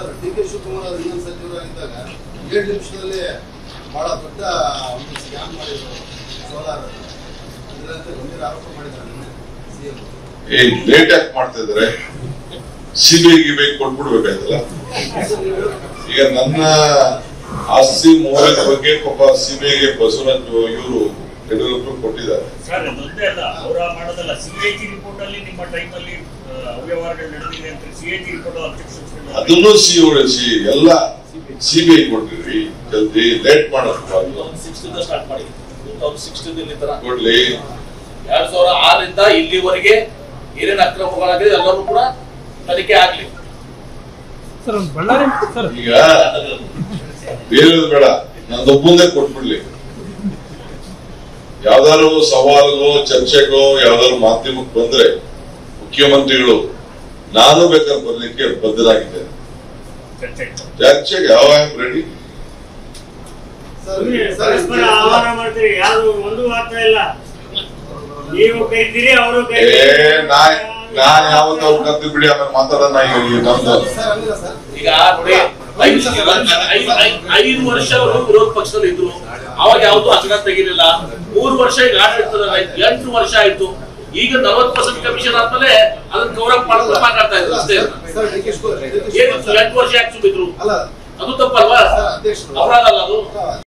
sir D K Shivakumar ಅವರು ಇನ್ನೊಂದು ಸಚಿವರಾಗಿದ್ದಾಗ ಏಳು ನಿಮಿಷದಲ್ಲಿ ಬಹಳ ದೊಡ್ಡ ಒಂದು ಸ್ಕ್ಯಾಮ್ ಮಾಡಿದ್ರು ಸೋಲಾರ್ ಇದರಂತೆ ಗಂಭೀರ ಆರೋಪ ಮಾಡಿದ್ದಾರೆ ಸಿಎಂ ಏ ಲೇಟ್ ಆಗಿ ಮಾಡ್ತಾ ಇದಾರೆ ಸಿಬಿಐ ಗಿಬೈ ಕೊಟ್ಬಿಡ್ಬೇಕಾಯ್ತಲ್ಲ ಈಗ ನನ್ನ ಆಸ್ತಿ ಮೌಲ್ಯದ ಬಗ್ಗೆ ಪಾಪ ಸಿಬಿಐಗೆ ಬಸವರಾಜ್ ಇವರು ಯಡಿಯೂರಪ್ಪ ಕೊಟ್ಟಿದ್ದಾರೆ ಸರ್ ಅದೊಂದೇ ಅಲ್ಲ ಅವರ ಮಾಡೋದಲ್ಲ ಸಿಎಜಿ ರಿಪೋರ್ಟ್ ಅಲ್ಲಿ ನಿಮ್ಮ ಟೈಮ್ ಅಲ್ಲಿ ಆ, ಅವ್ಯವಹಾರಗಳು ನಡೆದಿದೆ ಅಂತ ಸಿಎಜಿ ರಿಪೋರ್ಟ್ ಅಬ್ಜೆಕ್ಷನ್ಸ್ ಅದನ್ನು ಸಿ ಸಿ ಎಲ್ಲ ಸಿಬಿಐ ಕೊಟ್ಟಿರಿ ಜಲ್ದಿ ಲೇಟ್ ಮಾಡೋದು ಸಿಕ್ಸ್ಟಿಂದ ಸ್ಟಾರ್ಟ್ ಮಾಡಿ ಟೂ ತೌಸಂಡ್ ಸಿಕ್ಸ್ಟೀನ್ ಇಲ್ಲಿ ತರ ಕೊಡ್ಲಿ ಎರಡ್ ಸಾವಿರ ಆರರಿಂದ ಇಲ್ಲಿವರೆಗೆ ಏನೇನ್ ಅಕ್ರಮಗಳಾಗಿದೆ ಎಲ್ಲರೂ ಕೂಡ ತನಿಖೆ ಆಗ್ಲಿ ಸರ್ ಒಂದು ಬಳ್ಳಾರಿ ಸರ್ ಈಗ ಬೇರೆಯವ್ರು ಬೇಡ ನಂದೊಬ್ಬಂದೇ ಕೊಟ್ಬಿಡ್ಲಿ ಯಾವ್ದಾದ್ರು ಸವಾಲ್ಗೋ ಚರ್ಚೆಗೋ ಯಾವ್ದಾದ್ರು ಮಾಧ್ಯಮಕ್ಕೆ ಬಂದ್ರೆ ಮುಖ್ಯಮಂತ್ರಿಗಳು ನಾನು ಬೇಕಾದ್ರೆ ಬರ್ಲಿಕ್ಕೆ ಬದ್ಧರಾಗಿದ್ದೇನೆ ಚರ್ಚೆ ಚರ್ಚೆಗೆ ಯಾವ ರೆಡಿ ಸರ್ ಸುಮ್ನೆ ಸರ್ ಪರಸ್ಪರ ಆಹ್ವಾನ ಮಾಡ್ತೀರಿ ಯಾವ್ದು ಒಂದು ಮಾತ್ರ ಇಲ್ಲ ನೀವು ಕರಿತೀರಿ ಅವರು ಏ ನಾ ನಾನ್ ಯಾವತ್ತ ಅವ್ರು ಕರ್ದು ಬಿಡಿ ಆಮೇಲೆ ಮಾತಾಡೋಣ ಈಗ ಈಗ ನಮ್ದು ಸರ್ ಹಂಗಿಲ್ಲ ಸರ್ ಈಗ ನೋಡಿ ಐದು ಐದು- ಐದು- ಐದು ವರ್ಷ ಅವರು ವಿರೋಧ ಪಕ್ಷದಲ್ಲಿ ಇದ್ರು ಅವಾಗ ಯಾವ್ದು ಹಗರಣ ತೆಗಿಲಿಲ್ಲ ಮೂರು ವರ್ಷ ಈಗ ಆಡಳಿತದಲ್ಲಿ ಆಯ್ತು ಎಂಟು ವರ್ಷ ಆಯ್ತು ಈಗ ನಲವತ್ತು ಪರ್ಸೆಂಟ್ ಕಮಿಷನ್ ಆದ್ಮೇಲೆ ಅದನ್ನ ಕವರ್ ಮಾಡೋದು ಮಾತಾಡ್ತಾ ಇದ್ರು ಅಷ್ಟೇ ಸರ್ ಡಿ ಕೆ ಶಿವಕುಮಾರ್ ಏನಿತ್ತು ಎಂಟು ವರ್ಷ ಯಾಕೆ ಸುಮ್ಮಿದ್ರು ಅಲ್ಲ ಅದು ತಪ್ಪಲ್ವಾ ಸರ್ ಅಧ್ಯಕ್ಷರು ಅಪರಾಧ ಅಲ್ಲ ಅದು